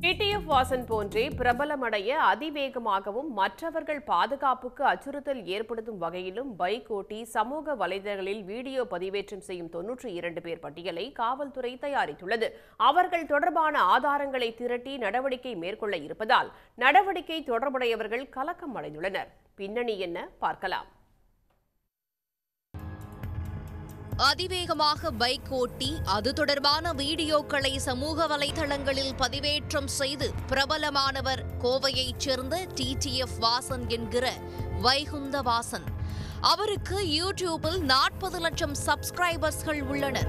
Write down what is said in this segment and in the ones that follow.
TTF Vasan போன்றே பிரபலமடைய அதிவேகமாகவும் மற்றவர்கள் பாதுகாப்புக்கு அச்சுறுத்தல் ஏற்படுத்தும் வகையிலும் பைக் ஓட்டி சமூக வலைதளங்களில் வீடியோ பதிவேற்றம் செய்யும் தொன்னூற்றி இரண்டு பேர் பட்டியலை காவல்துறை தயாரித்துள்ளது அவர்கள் தொடர்பான ஆதாரங்களை திரட்டி நடவடிக்கை மேற்கொள்ள இருப்பதால் நடவடிக்கை தொடர்புடையவர்கள் கலக்கம் அடைந்துள்ளனர் பின்னணி என்ன பார்க்கலாம் அதிவேகமாக பைக் ஓட்டி அது தொடர்பான வீடியோக்களை சமூக வலைதளங்களில் பதிவேற்றம் செய்து பிரபலமானவர் கோவையைச் சேர்ந்த டிடிஎஃப் வாசன் என்கிற வைகுந்த வாசன் அவருக்கு யூடியூபில் நாற்பது லட்சம் சப்ஸ்கிரைபர்ஸ்கள் உள்ளனர்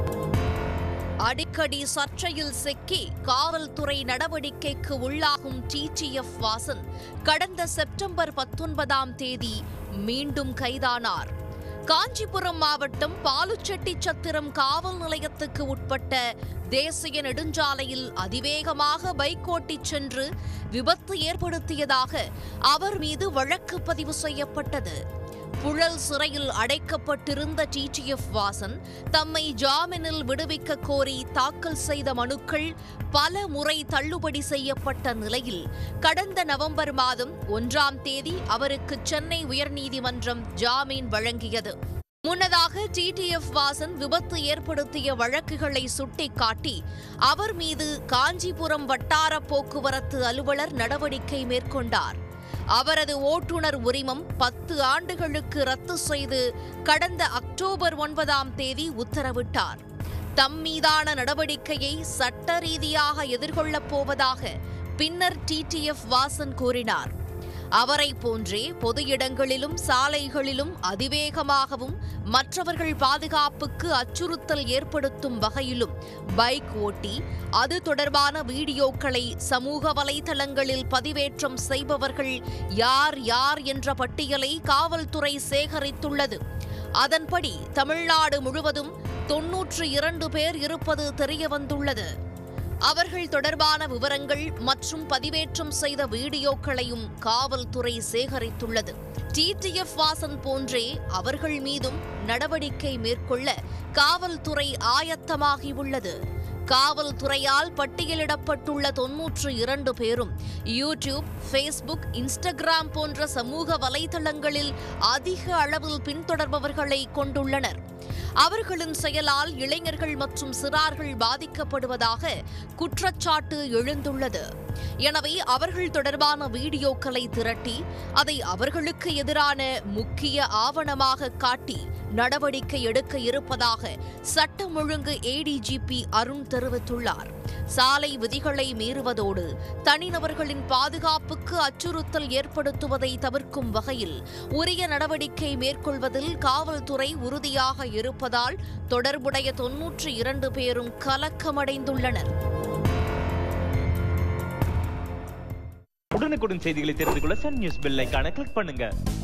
அடிக்கடி சர்ச்சையில் சிக்கி காவல்துறை நடவடிக்கைக்கு உள்ளாகும் டிடிஎஃப் வாசன் கடந்த செப்டம்பர் பத்தொன்பதாம் தேதி மீண்டும் கைதானார் காஞ்சிபுரம் மாவட்டம் பாலுச்செட்டி சத்திரம் காவல் நிலையத்துக்கு உட்பட்ட தேசிய நெடுஞ்சாலையில் அதிவேகமாக பைக் ஓட்டிச் சென்று விபத்து ஏற்படுத்தியதாக அவர் மீது வழக்கு பதிவு செய்யப்பட்டது புழல் சிறையில் அடைக்கப்பட்டிருந்த டிடிஎஃப் வாசன் தம்மை ஜாமீனில் விடுவிக்க கோரி தாக்கல் செய்த மனுக்கள் பல முறை தள்ளுபடி செய்யப்பட்ட நிலையில் கடந்த நவம்பர் மாதம் ஒன்றாம் தேதி அவருக்கு சென்னை உயர்நீதிமன்றம் ஜாமீன் வழங்கியது முன்னதாக டிடிஎஃப் வாசன் விபத்து ஏற்படுத்திய வழக்குகளை சுட்டிக்காட்டி அவர் மீது காஞ்சிபுரம் வட்டார போக்குவரத்து அலுவலர் நடவடிக்கை மேற்கொண்டார் அவரது ஓட்டுநர் உரிமம் பத்து ஆண்டுகளுக்கு ரத்து செய்து கடந்த அக்டோபர் ஒன்பதாம் தேதி உத்தரவிட்டார் தம் மீதான நடவடிக்கையை சட்ட ரீதியாக எதிர்கொள்ளப் போவதாக பின்னர் டிடிஎஃப் வாசன் கூறினார் அவரை போன்றே பொது இடங்களிலும் சாலைகளிலும் அதிவேகமாகவும் மற்றவர்கள் பாதுகாப்புக்கு அச்சுறுத்தல் ஏற்படுத்தும் வகையிலும் பைக் ஓட்டி அது தொடர்பான வீடியோக்களை சமூக வலைதளங்களில் பதிவேற்றம் செய்பவர்கள் யார் யார் என்ற பட்டியலை காவல்துறை சேகரித்துள்ளது அதன்படி தமிழ்நாடு முழுவதும் தொன்னூற்று இரண்டு பேர் இருப்பது தெரியவந்துள்ளது அவர்கள் தொடர்பான விவரங்கள் மற்றும் பதிவேற்றம் செய்த வீடியோக்களையும் காவல்துறை சேகரித்துள்ளது டிடிஎஃப் வாசன் போன்றே அவர்கள் மீதும் நடவடிக்கை மேற்கொள்ள காவல்துறை ஆயத்தமாகியுள்ளது காவல்துறையால் பட்டியலிடப்பட்டுள்ள தொன்னூற்று இரண்டு பேரும் யூடியூப் ஃபேஸ்புக் இன்ஸ்டாகிராம் போன்ற சமூக வலைதளங்களில் அதிக அளவில் பின்தொடர்பவர்களை கொண்டுள்ளனர் அவர்களின் செயலால் இளைஞர்கள் மற்றும் சிறார்கள் பாதிக்கப்படுவதாக குற்றச்சாட்டு எழுந்துள்ளது எனவே அவர்கள் தொடர்பான வீடியோக்களை திரட்டி அதை அவர்களுக்கு எதிரான முக்கிய ஆவணமாக காட்டி நடவடிக்கை எடுக்க இருப்பதாக சட்டம் ஒழுங்கு ஏடிஜிபி அருண் தெரிவித்துள்ளார் சாலை விதிகளை மீறுவதோடு தனிநபர்களின் பாதுகாப்புக்கு அச்சுறுத்தல் ஏற்படுத்துவதை தவிர்க்கும் வகையில் உரிய நடவடிக்கை மேற்கொள்வதில் காவல்துறை உறுதியாக இருப்பதால் தொடர்புடைய தொன்னூற்று இரண்டு பேரும் கலக்கமடைந்துள்ளனர் உடனுக்குடன் செய்திகளை தெரிந்து கொள்ள சன் நியூஸ் பெல் ஐகானை கிளிக் பண்ணுங்க